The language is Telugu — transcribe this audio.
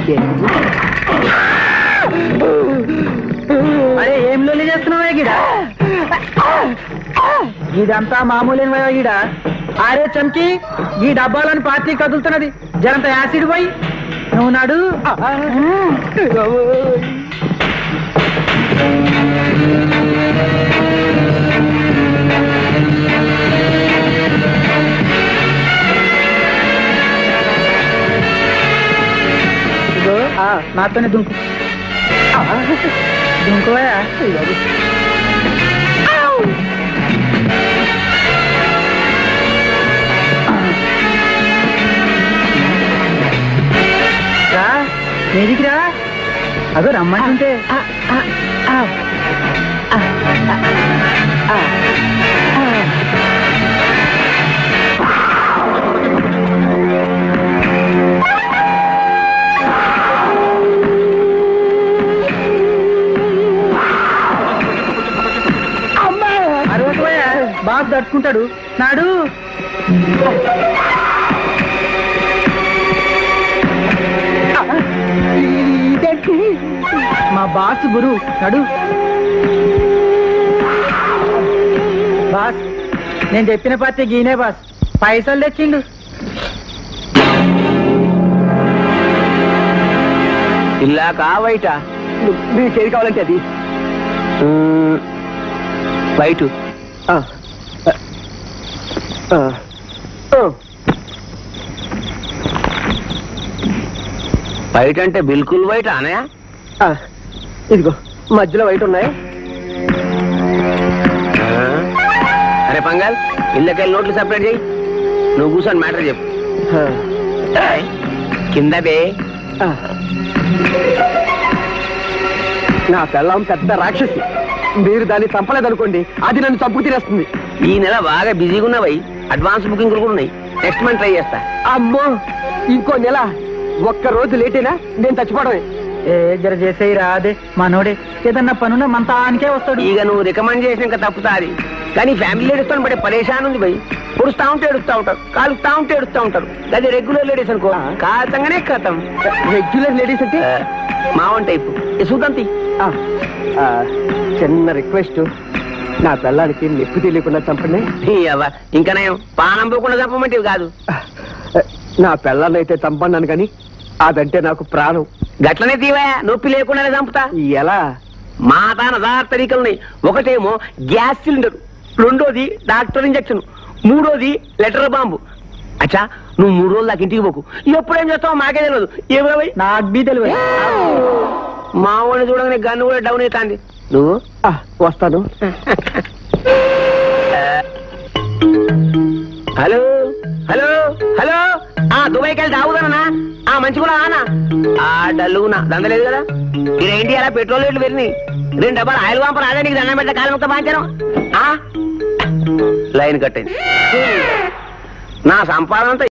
అరే ఏం లొల్లి చేస్తున్నావా గిడ ఇదంతా మామూలేనివా గిడ అరే చంకి ఈ డబ్బాలోని పార్టీ కదులుతున్నది జరంత యాసిడ్ పోయి నువ్వు నాడు ఇదిగో, నాతోనే దుంకు దుంకువా రా మీదికి రా అదో రమ్మంటుంటే అరవకపోయా బాబు తట్టుకుంటాడు నాడు మా బాస్ గురు నడు బాస్ నేను చెప్పిన పార్టీ గీనే బాస్ పైసలు తెచ్చిండు ఇల్లా కావైట మీకు ఏది కావాలంటే అది బయట ఆ, ఆ, ఆ, బయట అంటే బిల్కుల్ బయట అనయా ఆ, ఇదిగో మధ్యలో వైట్ ఉన్నాయి అరే పంగల్ ఇళ్ళకెళ్ళి నోట్లు సెపరేట్ చేయి నువ్వు కూర్చొని మ్యాటర్ చెప్పు ఆ, ఏయ్, కింద బే ఆ. నా పెళ్ళం పెద్ద రాక్షసి మీరు దాన్ని చంపలేదనుకోండి అది నన్ను చంపు తినేస్తుంది ఈ నెల బాగా బిజీగా ఉన్నావై అడ్వాన్స్ బుకింగ్ కూడా ఉన్నాయి నెక్స్ట్ మంత్ ట్రై చేస్తా అమ్మో ఇంకో నెల ఒక్క రోజు లేట్ అయినా నేను చచ్చిపోవడమే ఏ జర చేసేయి రాదే మనోడే ఏదన్నా పనున్న మన తానికే వస్తాడు ఇక నువ్వు రికమెండ్ చేసినాక తప్పుతాది కానీ ఫ్యామిలీ లేడీస్ తో పడే పరేషాన్ ఉంది భయ్ పుడుస్తా ఉంటే ఏడుస్తా ఉంటారు కాలుస్తా ఉంటే ఏడుస్తా ఉంటారు అది రెగ్యులర్ లేడీస్ అనుకో కాల్తంగానే కథం రెగ్యులర్ లేడీస్ అంటే మావన్ టైపు సుతంతి ఆ, ఆ, చిన్న రిక్వెస్ట్ నా పిల్లానికి నొప్పి తెలియకుండా చంపండి ఇంకా నేను పానం పోకుండా చంపమంటివి కాదు నా పిల్లాన్ని అయితే చంపన్నాను కానీ అదంటే నాకు ప్రాణం గట్లనే తీవా నొప్పి లేకుండానే చంపుతా ఎలా మా తాన తరీకలు ఉన్నాయి ఒకటేమో గ్యాస్ సిలిండర్ రెండోది డాక్టర్ ఇంజక్షన్ మూడోది లెటర్ బాంబు అచ్చా నువ్వు మూడు రోజులు దాకా ఇంటికి పోకు ఎప్పుడేం చేస్తావు మాకే తెలియదు ఏమో నాకు బీ తెలియదు మా వాడిని చూడగానే గన్ను కూడా డౌన్ అవుతాంది నువ్వు ఆ, వస్తాను హలో హలో హలో ఆ దుబాయ్కి వెళ్ళి తాగుతానా ఆ మంచి కూడా ఆనా ఆ డల్లుగునా దందలేదు కదా ఇదేంటి అలా పెట్రోల్ రేట్లు పెరిగినాయి రెండు డబ్బాలు ఆయిల్ పంపరు అదే నీకు దండం పెట్ట కాలం బాంచాను ఆ లైన్ కట్టండి నా సంపాదన అంతా